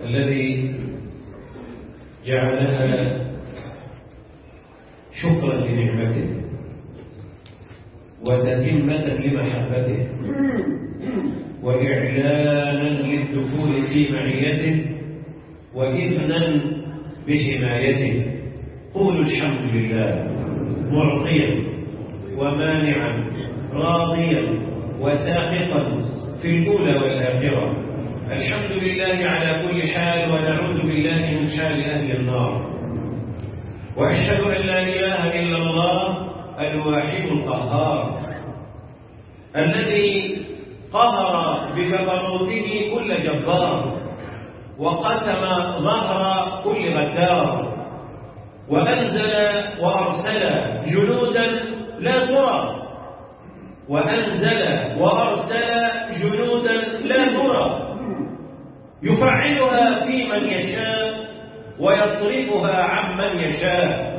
الذي جعلها شكرا لنعمته وتتمة لمحبته وإعلانا للدخول في معيته وإذنا بحمايته قولوا الحمد لله معطيا ومانعا راضيا وساخطا في الأولى والآخرة الحمد لله على كل حال ونعوذ بالله من حال أهل النار وأشهد أن لا إله إلا الله الواحد القهار الذي قهر بجبروته كل جبار وقسم ظهر كل غدار وأنزل وأرسل جنودا لا ترى وأنزل وأرسل جنودا لا ترى يفعلها في من يشاء ويصرفها عمن يشاء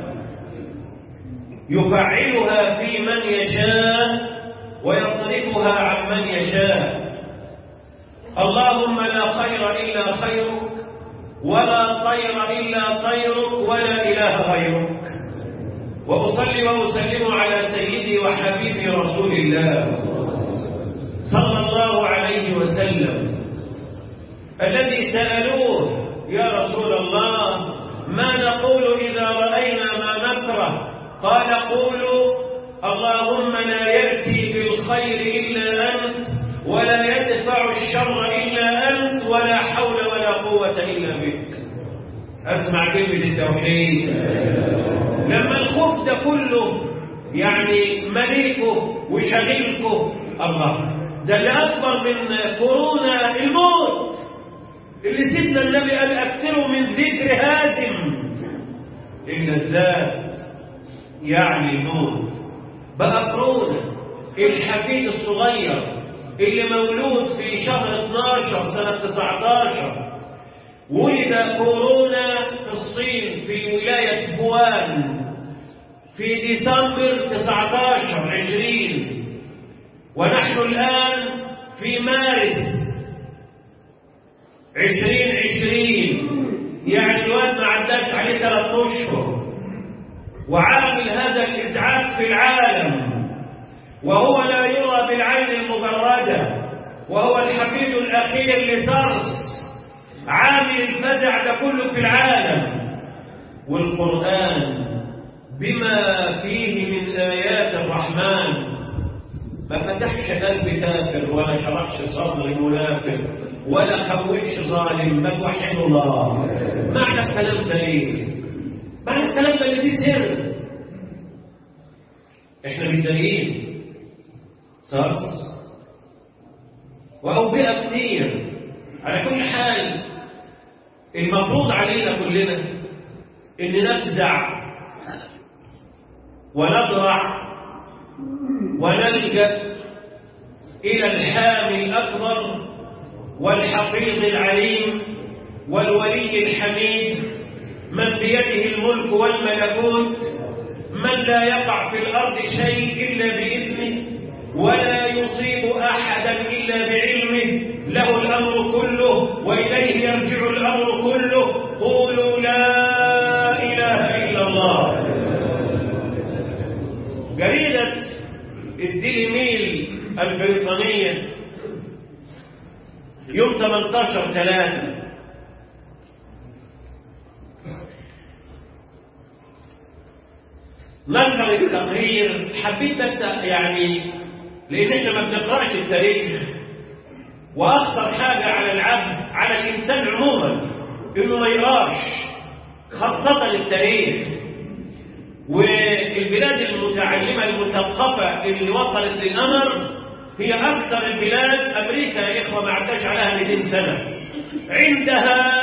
يفعلها في من يشاء ويصرفها عمن يشاء اللهم لا خير إلا خيرك ولا طير إلا طيرك ولا إله غيرك وأصلي وأسلم على سيدي وحبيبي رسول الله صلى الله عليه وسلم الذي سألوه يا رسول الله ما نقول إذا رأينا ما نكره قال قولوا اللهم لا يأتي بالخير إلا أنت ولا يدفع الشر إلا أنت ولا حول ولا قوة إلا بك أسمع كلمة التوحيد لما الخوف ده كله يعني مليكه وشغيلكه الله ده اللي أكبر من كورونا الموت اللي سيدنا النبي قال أكثروا من ذكر هادم إلا الذات يعني الموت بقى كورونا الحفيد الصغير اللي مولود في شهر 12 سنة 19 ولد كورونا في الصين في ولاية بوان في ديسمبر 19 20 ونحن الآن في مارس 2020 يعني الواد ما عداش عليه ثلاث أشهر وعامل هذا الإزعاج في العالم وهو لا يرى بالعين المجردة وهو الحفيد الأخير لسرس عامل الفزع ده كله في العالم والقرآن بما فيه من آيات الرحمن ما فتحش قلب كافر ولا شرحش صدر منافق ولا خوفش ظالم ما توحد الله معنى الكلام ده ايه؟ معنى الكلام ده اللي فيه سر احنا متداريين سارس وأوبئة كتير على كل حال المفروض علينا كلنا ان نفزع ونضرع ونلجأ إلى الحامي الأكبر والحفيظ العليم والولي الحميد من بيده الملك والملكوت من لا يقع في الأرض شيء إلا بإذنه ولا يصيب أحدا إلا بعلمه له الأمر كله وإليه يرجع الأمر كله قولوا لا إله إلا الله جريدة الديلي ميل البريطانية يوم 18 3 نشر التقرير حبيت بس يعني لان احنا ما بنقراش التاريخ واخطر حاجه على العبد على الانسان عموما انه ما يقراش خطط للتاريخ والبلاد المتعلمه المثقفه اللي وصلت للامر هي اكثر البلاد امريكا يا اخوه ما عداش عليها 200 سنه عندها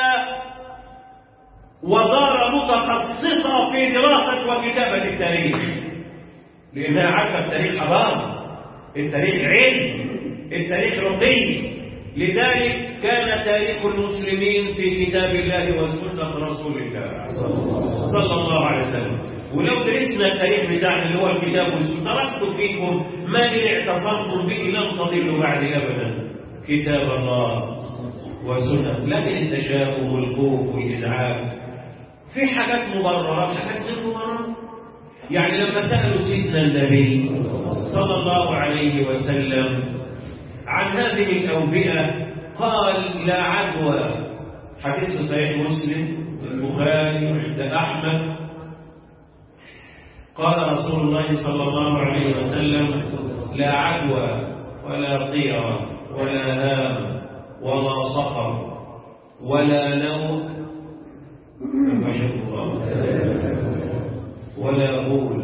وزاره متخصصه في دراسه وكتابه التاريخ لانها عارفه التاريخ حرام التاريخ علم التاريخ رقي لذلك كان تاريخ المسلمين في كتاب الله وسنة رسول الله صلى الله عليه وسلم ولو درسنا التاريخ بتاعنا اللي هو الكتاب والسنة تركت فيكم ما إن اعتصمتم به لن تضلوا بعد أبدا كتاب الله وسنن لكن التشاؤم والخوف والإزعاج في حاجات مبررة وحاجات غير مبررة يعني لما سألوا سيدنا النبي صلى الله عليه وسلم عن هذه الأوبئة قال لا عدوى حديث صحيح مسلم البخاري وعند أحمد قال رسول الله صلى الله عليه وسلم لا عدوى ولا طيرة ولا هام ولا صخر ولا نوم ولا غول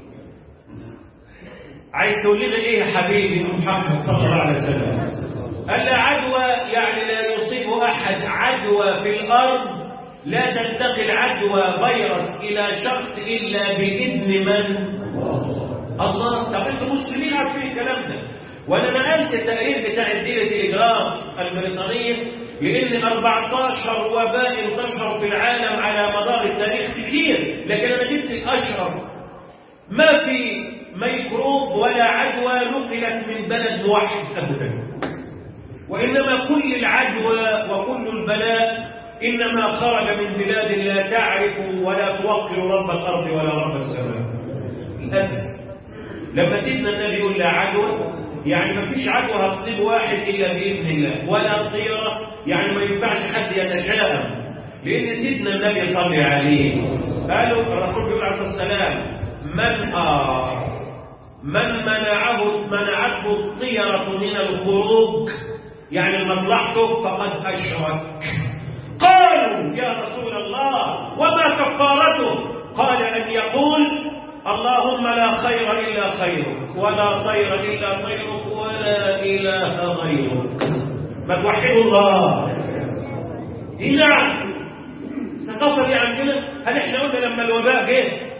عايز تقول لنا ايه يا حبيبي محمد صلى الله عليه وسلم قال لا عدوى يعني لا يصيب احد عدوى في الارض لا تنتقل عدوى فيروس الى شخص الا باذن من الله طب انتوا مسلمين عارفين الكلام ده وانا نقلت التقرير بتاع الديره الاجرام البريطانيه لان 14 وباء انتشروا في العالم على مدار التاريخ كتير لكن انا جبت الاشهر ما في ميكروب ولا عدوى نقلت من بلد واحد ابدا وانما كل العدوى وكل البلاء انما خرج من بلاد لا تعرف ولا توقر رب الارض ولا رب السماء للاسف لما سيدنا النبي يقول لا عدوى يعني ما فيش عدوى هتصيب واحد الا باذن الله ولا طيره يعني ما ينفعش حد يتشائم لان سيدنا النبي صلى عليه قالوا الرسول بيقول عليه السلام من آه من منعه منعته الطيرة من الخروج يعني مصلحته فقد أشرك قالوا يا رسول الله وما كفارته قال أن يقول اللهم لا خير إلا خيرك ولا طير إلا طيرك ولا إله غيرك ما توحدوا الله دي نعم الثقافة دي عندنا هل احنا قلنا لما الوباء جه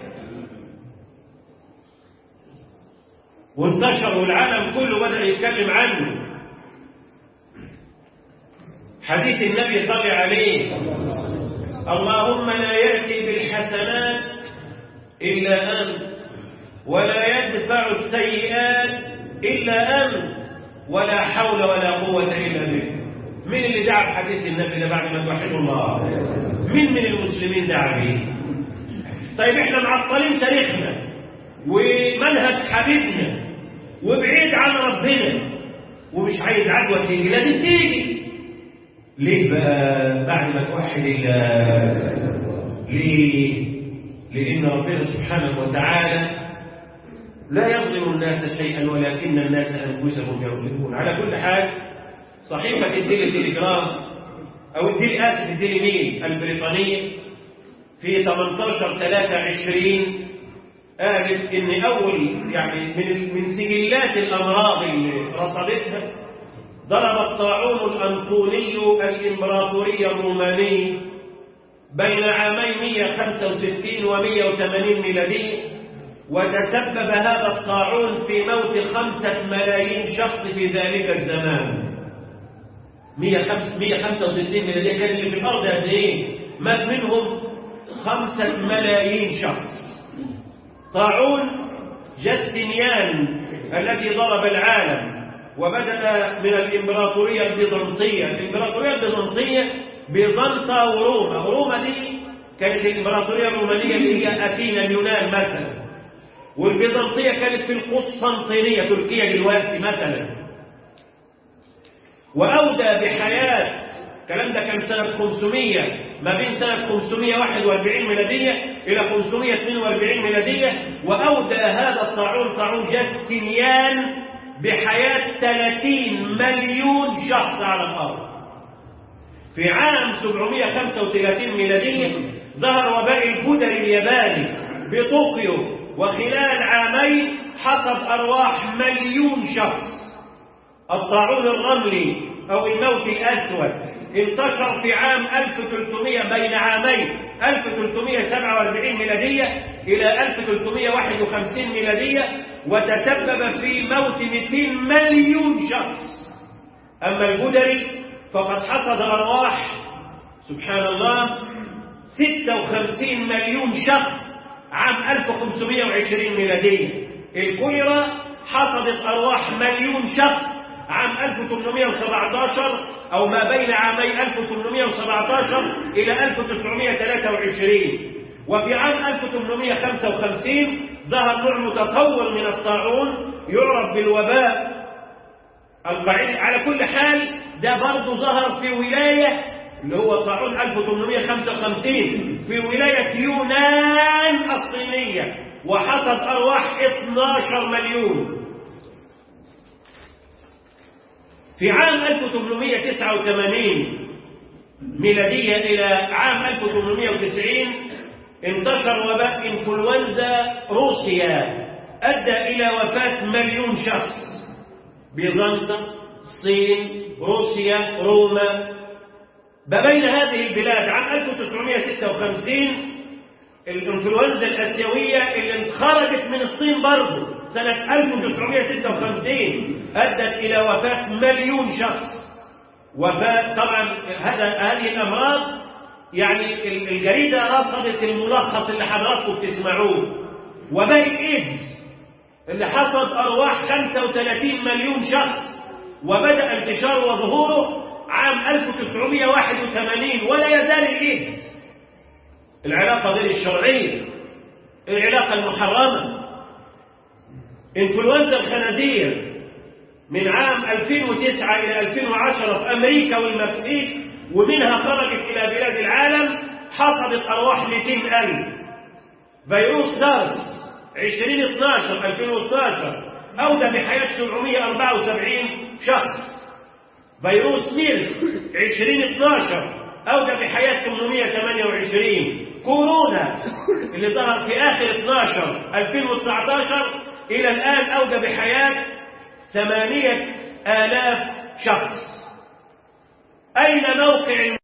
وانتشر والعالم كله بدأ يتكلم عنه حديث النبي صلى عليه اللهم لا يأتي بالحسنات إلا أنت ولا يدفع السيئات إلا أنت ولا حول ولا قوة إلا بك مين اللي دعا بحديث النبي ده بعد ما توحدوا الله مين من المسلمين دعا به طيب احنا معطلين تاريخنا ومنهج حبيبنا وبعيد عن ربنا ومش عايز عدوى تيجي لازم تيجي ليه بقى بعد ما توحد الله ليه لأن ربنا سبحانه وتعالى لا يظلم الناس شيئا ولكن الناس أنفسهم يظلمون على كل حال صحيفة الديلي تليجرام أو الديلي آسف الديلي ميل البريطانية في 18 23 قالت إن أول يعني من من سجلات الأمراض اللي رصدتها ضرب الطاعون الأنطوني الإمبراطورية الرومانية بين عامي 165 و 180 ميلادية وتسبب هذا الطاعون في موت خمسة ملايين شخص في ذلك الزمان 165 ميلادية كان اللي في الأرض قد إيه؟ مات منهم خمسة ملايين شخص طاعون جستنيان الذي ضرب العالم وبدأ من الإمبراطورية البيزنطية الإمبراطورية البيزنطية بيزنطة وروما وروما دي كانت الإمبراطورية الرومانية اللي هي أثينا اليونان مثلا والبيزنطية كانت في القسطنطينية تركيا دلوقتي مثلا وأودى بحياة الكلام ده كان سنة 500 ما بين سنة 541 ميلادية إلى 542 ميلادية وأودى هذا الطاعون طاعون جاستنيان بحياة 30 مليون شخص على الأرض في عام 735 ميلادية ظهر وباء الجدري الياباني بطوكيو وخلال عامين حصد أرواح مليون شخص الطاعون الرملي أو الموت الأسود انتشر في عام 1300 بين عامين 1347 ميلادية إلى 1351 ميلادية وتسبب في موت 200 مليون شخص أما الجدري فقد حصد أرواح سبحان الله 56 مليون شخص عام 1520 ميلادية الكوليرا حصدت أرواح مليون شخص عام 1817 أو ما بين عامي 1817 إلى 1923 وفي عام 1855 ظهر نوع متطور من الطاعون يعرف بالوباء القاعدة على كل حال ده برضه ظهر في ولاية اللي هو طاعون 1855 في ولاية يونان الصينية وحصد أرواح 12 مليون في عام 1889 ميلادية إلى عام 1890 انتشر وباء انفلونزا روسيا أدى إلى وفاة مليون شخص بيزنطة الصين روسيا روما ما بين هذه البلاد عام 1956 الانفلونزا الاسيويه اللي خرجت من الصين برضه سنه 1956 ادت الى وفاه مليون شخص وفاه طبعا هذا هذه الامراض يعني الجريده رصدت الملخص اللي حضراتكم بتسمعوه وباقي الايدز اللي حصد ارواح 35 مليون شخص وبدا انتشاره وظهوره عام 1981 ولا يزال الايدز العلاقة غير الشرعية العلاقة المحرمة انفلونزا الخنازير من عام 2009 إلى 2010 في أمريكا والمكسيك ومنها خرجت إلى بلاد العالم حصدت أرواح 200 ألف فيروس دارس 2012 2012 أودى بحياة 774 شخص فيروس ميرس 2012 أودى بحياة 828 كورونا اللي ظهر في آخر 12 2019 إلى الآن أودى بحياة 8000 شخص أين موقع